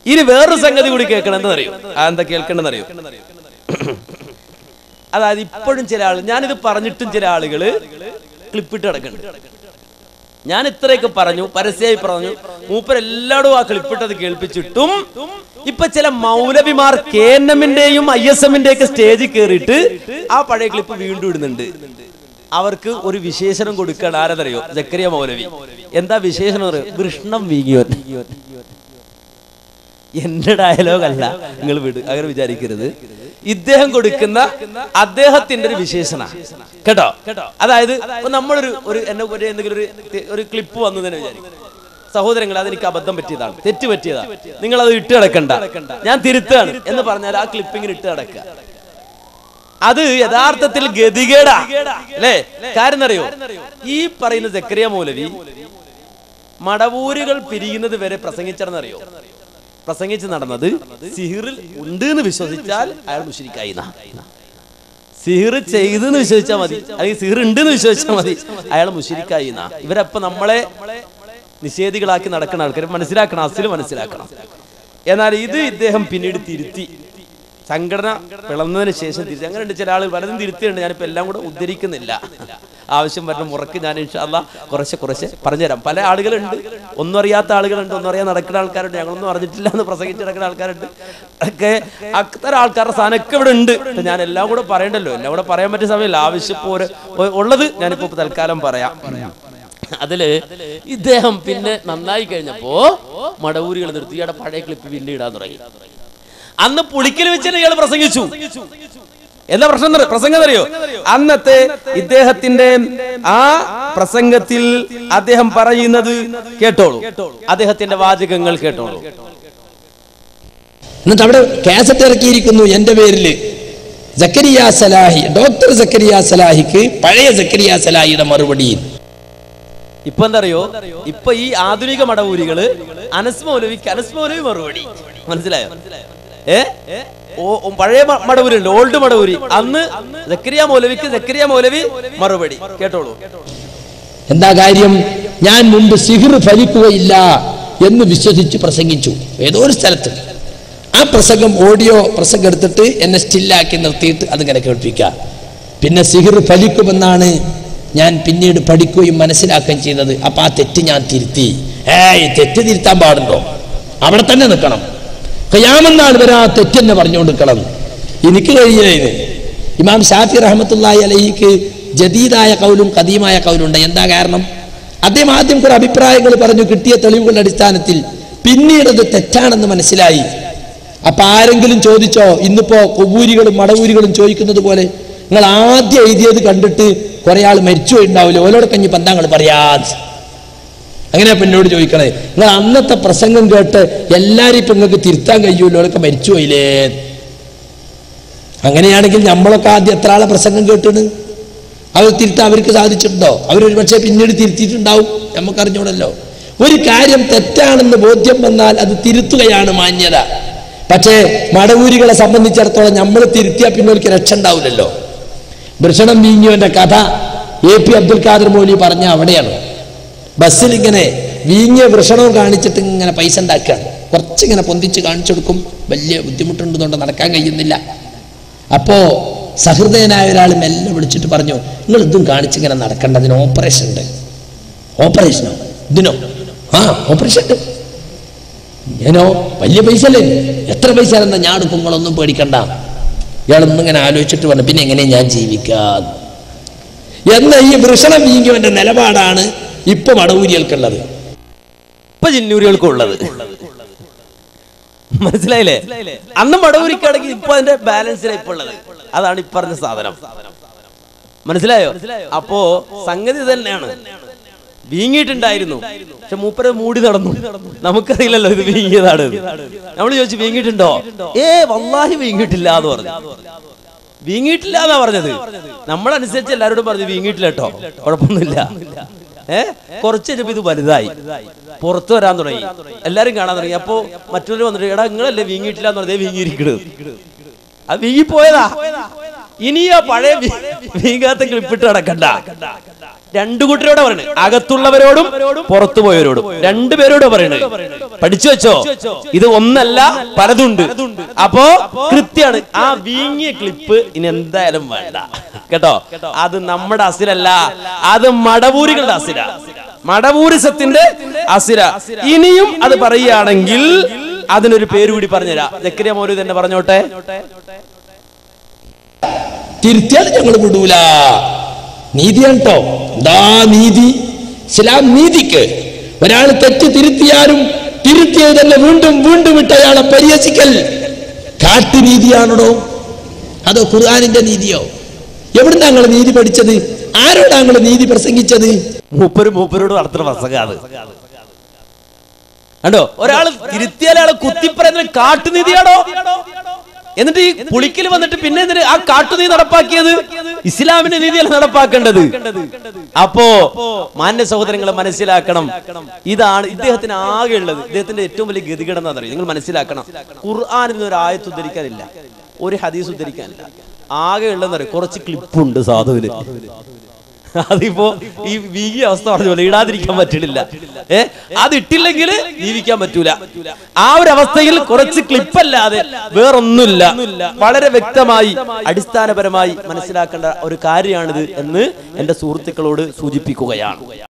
ഇനി വേറൊരു സംഗതി കൂടി കേൾക്കണം എന്നറിയോ ആ എന്താ കേൾക്കണമെന്നറിയോ അതായത് ഇപ്പോഴും ചില ആൾ ഞാനിത് പറഞ്ഞിട്ടും ചില ആളുകള് ക്ലിപ്പിട്ട് കിടക്കുന്നുണ്ട് ഞാൻ ഇത്രയൊക്കെ പറഞ്ഞു പരസ്യമായി പറഞ്ഞു മൂപ്പർ എല്ലായിടും ആ ക്ലിപ്പിട്ടത് കേൾപ്പിച്ചിട്ടും ഇപ്പൊ ചില മൗലവിമാർ കെ എൻ എമ്മിന്റെയും ഐ എസ് എമ്മിന്റെ ഒക്കെ സ്റ്റേജിൽ കയറിയിട്ട് ആ പഴയ ക്ലിപ്പ് വീണ്ടും ഇടുന്നുണ്ട് അവർക്ക് ഒരു വിശേഷണം കൊടുക്കാൻ ആരതറിയോ ജക്കരിയ മൗലവി എന്താ വിശേഷണം അറിയോ കൃഷ്ണം വീങ്ങിയോൻ എന്റെ ഡയലോഗ് അല്ല നിങ്ങൾ വിട് അങ്ങനെ വിചാരിക്കരുത് ഇദ്ദേഹം കൊടുക്കുന്ന അദ്ദേഹത്തിന്റെ ഒരു വിശേഷണ കേട്ടോ അതായത് ഇപ്പൊ നമ്മളൊരു ഒരു എന്നെ ഒരു എന്തെങ്കിലും ഒരു തെ- ഒരു ക്ലിപ്പ് വന്നു തന്നെ വിചാരിക്കും സഹോദരങ്ങൾ അതെനിക്ക് അബദ്ധം പറ്റിയതാണ് തെറ്റ് പറ്റിയതാണ് നിങ്ങൾ അത് ഇട്ട് കിടക്കണ്ട ഞാൻ തിരുത്താണ് എന്ന് പറഞ്ഞാൽ ആ ക്ലിപ്പിങ്ങിന് ഇട്ട് കിടക്കുക അത് യഥാർത്ഥത്തിൽ ഗതികേടാ അല്ലേ കാര്യം അറിയോ ഈ പറയുന്ന ജക്കരിയ മൗലവി മടവൂരുകൾ പിരിയുന്നത് വരെ പ്രസംഗിച്ചറിയോ പ്രസംഗിച്ച് നടന്നത് സിഹിറിൽ ഉണ്ട് എന്ന് വിശ്വസിച്ചാൽ അയാൾ മുഷിരിക്കായി സിഹിർ ചെയ്തെന്ന് വിശ്വസിച്ചാൽ മതി അല്ലെങ്കിൽ സിഹിർ ഉണ്ട് എന്ന് വിശ്വസിച്ചാൽ മതി അയാൾ മുഷിരിക്കായി ഇവരപ്പൊ നമ്മളെ നിഷേധികളാക്കി നടക്കുന്ന ആൾക്കാർ മനസ്സിലാക്കണം അസിൽ മനസ്സിലാക്കണം എന്നാൽ ഇത് ഇദ്ദേഹം പിന്നീട് തിരുത്തി സംഘടന പിളർന്നതിന് ശേഷം തിരിച്ചു അങ്ങനെ ഉണ്ട് ചില ആളുകൾ പലതും തിരുത്തിയുണ്ട് ഞാനിപ്പോൾ എല്ലാം കൂടെ ഉദ്ധരിക്കുന്നില്ല ആവശ്യം വരുന്ന മുറക്ക് ഞാൻ ഇൻഷാല്ല കുറച്ച് കുറച്ച് പറഞ്ഞുതരാം പല ആളുകളുണ്ട് ഒന്നും അറിയാത്ത ആളുകളുണ്ട് ഒന്നും അറിയാൻ നടക്കുന്ന ആൾക്കാരുണ്ട് ഞങ്ങളൊന്നും അറിഞ്ഞിട്ടില്ല എന്ന് പ്രസംഗിച്ച് നടക്കുന്ന ആൾക്കാരുണ്ട് ഒക്കെ അത്തരം ആൾക്കാരുടെ സാധനമൊക്കെ ഇവിടെ ഉണ്ട് ഇപ്പൊ ഞാൻ എല്ലാം കൂടെ പറയണ്ടല്ലോ എല്ലാം കൂടെ പറയാൻ പറ്റിയ സമയമില്ല ആവശ്യം പോലെ ഉള്ളത് ഞാനിപ്പോ തൽക്കാലം പറയാം അതില് ഇദ്ദേഹം പിന്നെ നന്നായി കഴിഞ്ഞപ്പോ മടവൂരികൾ നിർത്തി ഇയാളുടെ പഴയ ക്ലിപ്പ് പിന്നെ ഇടാൻ തുടങ്ങി അന്ന് പുളിക്കൽ വെച്ചിട്ട് ഇയാൾ പ്രസംഗിച്ചു എന്താ പ്രശ്നം എന്നറിയോ? പ്രസംഗം അറിയോ അന്നത്തെ ഇദ്ദേഹത്തിന്റെ ആ പ്രസംഗത്തിൽ അദ്ദേഹം പറയുന്നത് കേട്ടോളൂ അദ്ദേഹത്തിന്റെ വാചകങ്ങൾ കേട്ടോളൂ എന്നിട്ട് അവിടെ കാസറ്റ് ഇറക്കിയിരിക്കുന്നു എന്റെ പേരിൽ സക്കരിയ സലാഹി ഡോക്ടർ സക്കരിയ സലാഹിക്ക് പഴയ സക്കരിയ സലാഹിയുടെ മറുപടി ഇപ്പൊ എന്താ അറിയോ ഇപ്പൊ ഈ ആധുനിക മടവൂരികള് അനസ് മൗലവിക്ക് അനസ് മൗലവി മറുപടി മനസ്സിലായോ ഏ ഓ ഓ, പഴയ മ- മടവൂരുണ്ട് ഓൾഡ് മടവൂരി അന്ന് ജക്കരിയ മൗലവിക്ക് ജക്കരിയ മൗലവി മറുപടി കേട്ടോളൂ എന്താ കാര്യം ഞാൻ മുമ്പ് സിഹിർ ഫലിക്കുകയില്ല എന്ന് വിശ്വസിച്ച് പ്രസംഗിച്ചു ഏതോ ഒരു സ്ഥലത്ത് ആ പ്രസംഗം ഓഡിയോ പ്രസംഗം എടുത്തിട്ട് എന്നെ സ്റ്റില്ലാക്കി നിർത്തിയിട്ട് അതിങ്ങനെ കേൾപ്പിക്കുക പിന്നെ സിഹിർ ഫലിക്കുമെന്നാണ് ഞാൻ പിന്നീട് പഠിക്കുകയും മനസ്സിലാക്കുകയും ചെയ്യുന്നത് അപ്പൊ ആ തെറ്റ് ഞാൻ തിരുത്തി ഏയ് തെറ്റ് തിരുത്താൻ പാടുണ്ടോ അവിടെ തന്നെ നിൽക്കണം കയ്യാമെന്നാൾ വരെ ആ തെറ്റ് തന്നെ പറഞ്ഞുകൊണ്ടിരിക്കണം എനിക്ക് കഴിയില്ല ഇത് ഇമാം ഷാഫി റഹമത്തുള്ളാഹി അലഹിക്ക് ജദീദായ കൗലും കദീമായ കൗലും ഉണ്ട് എന്താ കാരണം അദ്ദേഹം ആദ്യം കുറെ അഭിപ്രായങ്ങൾ പറഞ്ഞു കിട്ടിയ തെളിവുകളുടെ അടിസ്ഥാനത്തിൽ പിന്നീട് അത് തെറ്റാണെന്ന് മനസ്സിലായി അപ്പൊ ആരെങ്കിലും ചോദിച്ചോ ഇന്നിപ്പോ കൊവ്വൂരികളും മടവൂരികളും ചോദിക്കുന്നത് പോലെ നിങ്ങൾ ആദ്യം എഴുതിയത് കണ്ടിട്ട് കുറെ ആൾ മരിച്ചു ഉണ്ടാവില്ല ഓലോടെ കഞ്ഞി പന്താങ്ങൾ പറയാ അങ്ങനെ എന്നോട് ചോദിക്കണേ നിങ്ങൾ അന്നത്തെ പ്രസംഗം കേട്ട് എല്ലാരും ഇപ്പൊ നിങ്ങൾക്ക് തിരുത്താൻ കഴിയൂല്ലോ ഓലൊക്കെ മരിച്ചു പോയില്ലേ അങ്ങനെയാണെങ്കിൽ നമ്മളൊക്കെ ആദ്യം എത്ര ആളെ പ്രസംഗം കേട്ടിണ് അവർ തിരുത്താൻ അവർക്ക് സാധിച്ചിട്ടുണ്ടോ അവരൊരു പക്ഷേ പിന്നീട് തിരുത്തിയിട്ടുണ്ടാവും നമുക്കറിഞ്ഞൂടല്ലോ ഒരു കാര്യം തെറ്റാണെന്ന് ബോധ്യം വന്നാൽ അത് തിരുത്തുകയാണ് മാന്യത പക്ഷേ മടവൂരികളെ സംബന്ധിച്ചിടത്തോളം നമ്മൾ തിരുത്തിയാൽ പിന്നെ അവർക്ക് രക്ഷ ഉണ്ടാവില്ലല്ലോ വൃഷണം വീങ്ങിയവന്റെ കഥ എ പി അബ്ദുൽ ഖാദർ മൗലി പറഞ്ഞ അവിടെയാണ് ബസ്സിൽ ഇങ്ങനെ വീങ്ങിയ വൃഷണവും കാണിച്ചിട്ട് ഇങ്ങനെ പൈസ ഉണ്ടാക്കുകയാണ് കുറച്ചിങ്ങനെ പൊന്തിച്ച് കാണിച്ചു കൊടുക്കും വലിയ ബുദ്ധിമുട്ടുണ്ടെന്നുകൊണ്ട് നടക്കാൻ കഴിയുന്നില്ല അപ്പോ സഹൃദയനായ ഒരാൾ മെല്ലെ വിളിച്ചിട്ട് പറഞ്ഞു നിങ്ങൾ ഇതും കാണിച്ചിങ്ങനെ നടക്കണ്ട അതിന് ഓപ്പറേഷൻ ഉണ്ട് ഓപ്പറേഷനോ ഇതിനോ ആ ഓപ്പറേഷൻ ഉണ്ട് ഞാനോ വലിയ പൈസ അല്ലേ എത്ര പൈസ എന്നാ ഞാൻ എടുക്കും നിങ്ങളൊന്നും പേടിക്കണ്ട ഇയാളൊന്നും ഇങ്ങനെ ആലോചിച്ചിട്ട് പറഞ്ഞു പിന്നെ എങ്ങനെ ഞാൻ ജീവിക്കാം എന്ന ഈ വൃഷണം വീങ്ങിയവന്റെ നിലപാടാണ് ഇപ്പൊ മടവൂരികൾക്കുള്ളത് ഇപ്പൊ ജിന്നൂരികൾക്കും ഉള്ളത് മനസ്സിലായില്ലേ അന്ന് മടവൂരിക്കാണെങ്കിൽ ഇപ്പൊ അതിന്റെ ബാലൻസിലാണ് ഇപ്പൊ ഉള്ളത് അതാണ് ഈ പറഞ്ഞ സാധനം മനസ്സിലായോ അപ്പോ സംഗതി തന്നെയാണ് വീങ്ങിയിട്ടുണ്ടായിരുന്നു പക്ഷെ മൂപ്പരെ മൂടി നടന്നു നമുക്കറിയില്ലല്ലോ ഇത് വീങ്ങിയതാണ് നമ്മൾ ചോദിച്ചു വീങ്ങിയിട്ടുണ്ടോ ഏ വല്ലാഹി വീങ്ങിയിട്ടില്ല എന്ന് പറഞ്ഞു വീങ്ങിയിട്ടില്ല എന്നാ പറഞ്ഞത് നമ്മളനുസരിച്ച് എല്ലാവരോടും പറഞ്ഞു വീങ്ങിയിട്ടില്ല കേട്ടോ കുഴപ്പമൊന്നുമില്ല ഏ കുറച്ച് കഴിഞ്ഞപ്പോ ഇത് വലുതായി പുറത്തു വരാൻ തുടങ്ങി എല്ലാരും കാണാൻ തുടങ്ങി അപ്പോ മറ്റൊരു വന്നിട്ട് എടാ നിങ്ങളല്ലേ വീങ്ങിയിട്ടില്ല എന്ന് പറഞ്ഞേ വീങ്ങിയിരിക്കണത് അത് വീങ്ങിപ്പോയതാ ഇനി ആ പഴയ വീ- വീങ്ങാത്ത ക്ലിപ്പിട്ട് നടക്കണ്ട രണ്ടു കൂട്ടരോടെ പറയുന്നത് അകത്തുള്ളവരോടും പുറത്തു പോയവരോടും രണ്ടുപേരോട് പറയുന്നത് പഠിച്ചു വെച്ചോ ഇത് ഒന്നല്ല പലതുണ്ട് അപ്പോ കൃത്യാണ് ആ വീങ്ങിയ ക്ലിപ്പ് ഇനി എന്തായാലും വേണ്ട കേട്ടോ അത് നമ്മുടെ അസിലല്ല അത് മടവൂരികളുടെ അസില മടവൂരിസത്തിന്റെ അസില ഇനിയും അത് പറയുകയാണെങ്കിൽ അതിനൊരു പേര് കൂടി പറഞ്ഞുതരാം ജക്കരിയ മൗലൂദ് തന്നെ പറഞ്ഞോട്ടെ തിരുത്തിയാൽ ഞങ്ങൾ വിടൂല നീതിയാണ് കേട്ടോ എന്താ നീതി ഇസ്ലാം നീതിക്ക് ഒരാൾ തെറ്റ് തിരുത്തിയാലും തിരുത്തിയത് തന്നെ വീണ്ടും വീണ്ടും ഇട്ട് അയാളെ പരിഹസിക്കൽ കാട്ടുനീതിയാണോ അതോ ഖുർആാനിന്റെ നീതിയോ എവിടെ ഞങ്ങൾ നീതി പഠിച്ചത് ആരോടാ ഞങ്ങൾ നീതി പ്രസംഗിച്ചത് മൂപ്പര് മൂപ്പരോട് നടത്തുന്ന പ്രസംഗം അത് കണ്ടോ ഒരാൾ തിരുത്തിയാൽ ആളെ കുത്തിപ്പറയുന്ന കാട്ടുനീതിയാണോ എന്നിട്ട് ഈ പുളിക്കൽ വന്നിട്ട് പിന്നെ എന്തിന് ആ കാട്ടുനീതി നടപ്പാക്കിയത് ഇസ്ലാമിന്റെ നീതിയല്ല നടപ്പാക്കേണ്ടത് അപ്പോ മാന്യ സഹോദരങ്ങളെ മനസ്സിലാക്കണം ഇതാണ് ഇദ്ദേഹത്തിന് ആകെ ഉള്ളത് ഇദ്ദേഹത്തിന്റെ ഏറ്റവും വലിയ ഗതികേട് എന്താണെന്ന് അറിയോ നിങ്ങൾ മനസ്സിലാക്കണം ഖുർആാനിൽ നിന്ന് ഒരു ആയത്ത് ഉദ്ധരിക്കാനില്ല ഒരു ഹദീസ് ഉദ്ധരിക്കാനില്ല ആകെ ഉള്ളതെന്ന് അറിയോ കുറച്ച് ക്ലിപ്പുണ്ട് സാധുവിന് അതിപ്പോ ഈ വീഗി അവസ്ഥ പറഞ്ഞ പോലെ ഇടാതിരിക്കാൻ പറ്റില്ല ഏ അത് ഇട്ടില്ലെങ്കിൽ ജീവിക്കാൻ പറ്റൂല ആ ഒരു അവസ്ഥയിൽ കുറച്ച് ക്ലിപ്പല്ലാതെ വേറൊന്നുമില്ല വളരെ വ്യക്തമായി അടിസ്ഥാനപരമായി മനസ്സിലാക്കേണ്ട ഒരു കാര്യമാണിത് എന്ന് എന്റെ സുഹൃത്തുക്കളോട് സൂചിപ്പിക്കുകയാണ്